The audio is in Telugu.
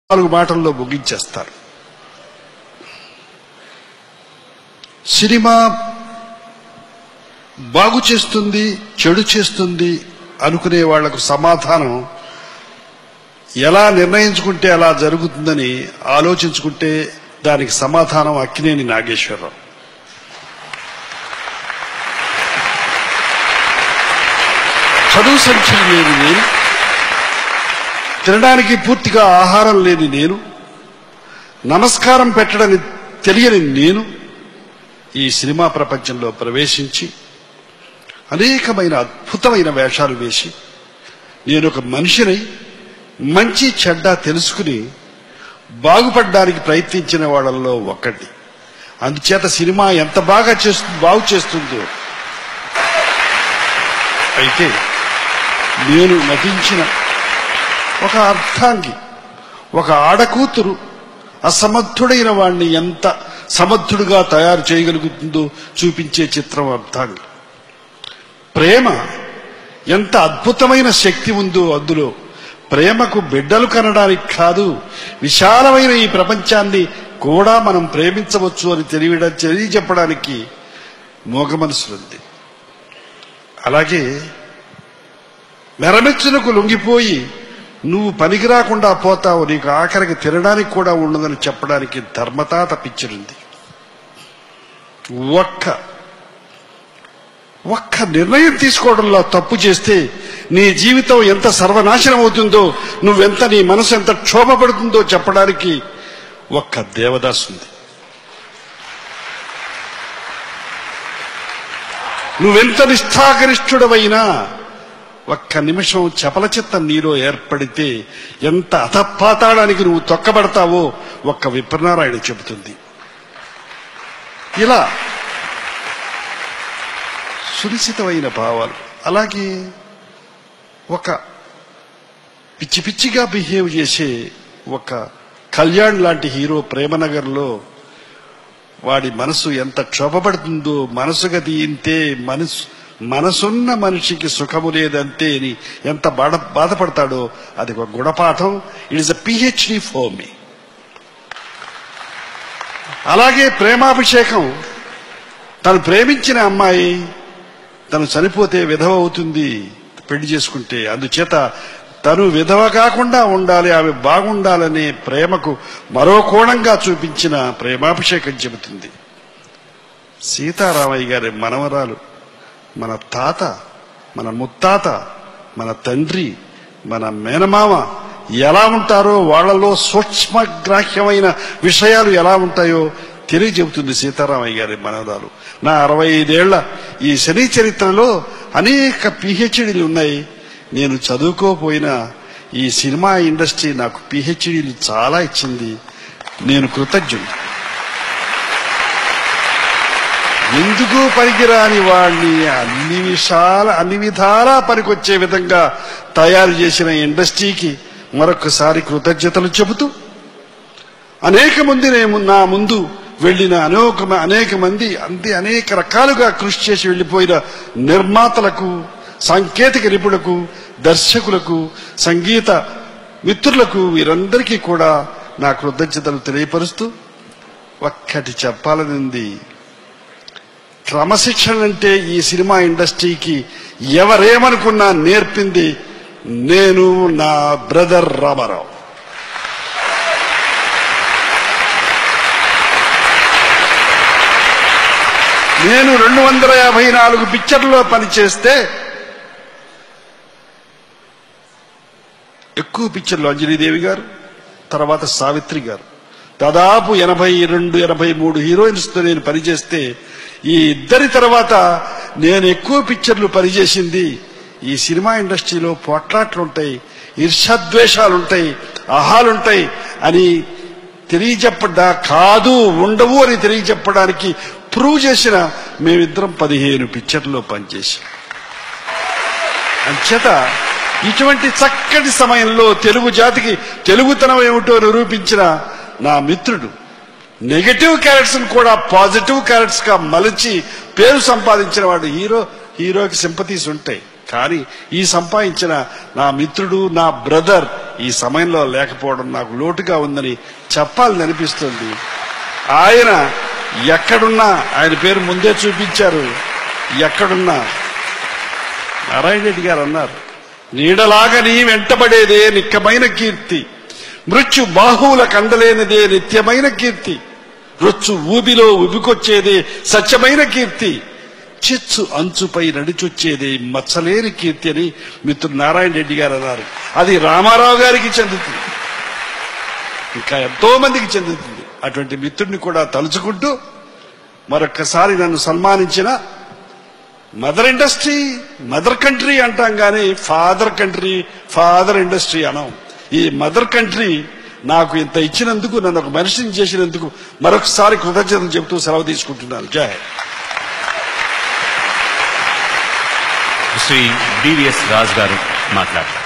నాలుగు మాటల్లో ముగించేస్తారు సినిమా బాగు చేస్తుంది చెడు చేస్తుంది అనుకునే వాళ్లకు సమాధానం ఎలా నిర్ణయించుకుంటే అలా జరుగుతుందని ఆలోచించుకుంటే దానికి సమాధానం అక్కినేని నాగేశ్వరరావు చదువు సంఖ్యలు లేని నేను తినడానికి పూర్తిగా ఆహారం లేని నేను నమస్కారం పెట్టడని తెలియని నేను ఈ సినిమా ప్రపంచంలో ప్రవేశించి అనేకమైన అద్భుతమైన వేషాలు వేసి నేను ఒక మనిషినై మంచి చెడ్డ తెలుసుకుని బాగుపడడానికి ప్రయత్నించిన వాళ్ళల్లో ఒక్కటి అందుచేత సినిమా ఎంత బాగా చేస్తు బాగు చేస్తుందో అయితే నేను నటించిన ఒక అర్థాంగి ఒక ఆడకూతురు అసమర్థుడైన వాణ్ణి ఎంత సమర్థుడుగా తయారు చేయగలుగుతుందో చూపించే చిత్రం అర్థాంగి ప్రేమ ఎంత అద్భుతమైన శక్తి ఉందో అందులో ప్రేమకు బిడ్డలు కనడానికి కాదు విశాలమైన ఈ ప్రపంచాన్ని కూడా మనం ప్రేమించవచ్చు అని తెలియడం తెలియజెప్పడానికి మోగ మనసులుంది అలాగే మెరమెచ్చునకు లొంగిపోయి నువ్వు పనికి రాకుండా పోతావు నీకు ఆఖరికి తినడానికి కూడా ఉండదని చెప్పడానికి ధర్మతాత పిక్చరుంది ఒక్క ఒక్క నిర్ణయం తీసుకోవడంలో తప్పు చేస్తే నీ జీవితం ఎంత సర్వనాశనం అవుతుందో నువ్వెంత నీ మనసు ఎంత క్షోభపడుతుందో చెప్పడానికి ఒక్క దేవదాస్ ఉంది నువ్వెంత నిష్ఠాగరిష్ఠుడవైనా ఒక్క నిమిషం చపల చిత్తం నీలో ఏర్పడితే ఎంత అధపాతాడానికి నువ్వు తొక్కబడతావో ఒక్క విప్రనారాయణ చెబుతుంది ఇలా సునిశ్చితమైన భావాలు అలాగే ఒక పిచ్చి పిచ్చిగా బిహేవ్ చేసే ఒక కళ్యాణ్ లాంటి హీరో ప్రేమనగర్లో వాడి మనసు ఎంత క్షోభపడుతుందో మనసు గది ఇంతే మనసు మనసున్న మనిషికి సుఖము లేదంతే అని ఎంత బాధ బాధపడతాడో అది ఒక గుణపాఠం it is a PhD for me అలాగే ప్రేమాభిషేకం తను ప్రేమించిన అమ్మాయి తను చనిపోతే విధవ అవుతుంది పెళ్లి చేసుకుంటే అందుచేత తను విధవ కాకుండా ఉండాలి ఆమె బాగుండాలనే ప్రేమకు మరో కోణంగా చూపించిన ప్రేమాభిషేకం చెబుతుంది సీతారామయ్య గారి మనవరాలు మన తాత మన ముత్తాత మన తండ్రి మన మేనమామ ఎలా ఉంటారో వాళ్ళలో సూక్ష్మగ్రాహ్యమైన విషయాలు ఎలా ఉంటాయో తెలియజెబుతుంది సీతారామయ్య గారి మనవరాలు నా అరవై ఐదేళ్ల ఈ శని చరిత్రలో అనేక పిహెచ్డీలు ఉన్నాయి నేను చదువుకోపోయినా ఈ సినిమా ఇండస్ట్రీ నాకు పిహెచ్డీలు చాలా ఇచ్చింది నేను కృతజ్ఞుడు ఎందుకు పనికిరాని వాడిని అన్ని విషాల అన్ని విధాలా పనికొచ్చే విధంగా తయారు చేసిన ఇండస్ట్రీకి మరొకసారి కృతజ్ఞతలు చెబుతూ అనేక మంది నేను నా ముందు వెళ్ళిన అనేక అనేక మంది అంతే అనేక రకాలుగా కృషి చేసి వెళ్ళిపోయిన నిర్మాతలకు సాంకేతిక నిపుణులకు దర్శకులకు సంగీత మిత్రులకు వీరందరికీ కూడా నా కృతజ్ఞతలు తెలియపరుస్తూ ఒక్కటి చెప్పాలనింది క్రమశిక్షణ అంటే ఈ సినిమా ఇండస్ట్రీకి ఎవరేమనుకున్నా నేర్పింది నేను నా బ్రదర్ రామారావు నేను రెండు వందల యాభై నాలుగు పిక్చర్లో పనిచేస్తే ఎక్కువ పిక్చర్లు అంజనీదేవి గారు తర్వాత సావిత్రి గారు దాదాపు ఎనభై రెండు ఎనభై మూడు హీరోయిన్స్తో నేను పనిచేస్తే ఈ ఇద్దరి తర్వాత నేను ఎక్కువ పిక్చర్లు పనిచేసింది ఈ సినిమా ఇండస్ట్రీలో పోట్లాట్లుంటాయి ఈర్షాద్వేషాలుంటాయి అహాలుంటాయి అని తెలియజెప్పడా కాదు ఉండవు అని తెలియజెప్పడానికి ప్రూవ్ చేసిన మేమిద్దరం పదిహేను పిక్చర్లో పనిచేసాం అంచేత ఇటువంటి చక్కటి సమయంలో తెలుగు జాతికి తెలుగుతనం ఏమిటో నిరూపించిన నా మిత్రుడు నెగటివ్ క్యారెక్టర్స్ కూడా పాజిటివ్ క్యారెక్టర్స్ గా మలచి పేరు సంపాదించిన వాడు హీరో హీరోకి సింపతీస్ ఉంటాయి కానీ ఈ సంపాదించిన నా మిత్రుడు నా బ్రదర్ ఈ సమయంలో లేకపోవడం నాకు లోటుగా ఉందని చెప్పాలని అనిపిస్తుంది ఆయన ఎక్కడున్నా ఆయన పేరు ముందే చూపించారు ఎక్కడున్నా నారాయణ రెడ్డి గారు అన్నారు నీడలాగా నీ వెంటబడేదే నిక్కమైన కీర్తి మృత్యు బాహువుల కండలేనిదే నిత్యమైన కీర్తి రొచ్చు ఊబిలో ఉబికొచ్చేదే సత్యమైన కీర్తి చిచ్చు అంచుపై నడిచొచ్చేదే మచ్చలేని కీర్తి అని మిత్రుడు నారాయణ రెడ్డి గారు అన్నారు అది రామారావు గారికి చెందుతుంది ఇంకా ఎంతో మందికి చెందుతుంది అటువంటి మిత్రుడిని కూడా తలుచుకుంటూ మరొక్కసారి నన్ను సన్మానించిన మదర్ ఇండస్ట్రీ మదర్ కంట్రీ అంటాం కానీ ఫాదర్ కంట్రీ ఫాదర్ ఇండస్ట్రీ అనం ఈ మదర్ కంట్రీ నాకు ఇంత ఇచ్చినందుకు నన్ను ఒక మనిషిని చేసినందుకు మరొకసారి కృతజ్ఞతలు చెబుతూ సెలవు తీసుకుంటున్నాను జై హింద్. శ్రీ డివిఎస్ రాజు గారు మాట్లాడతారు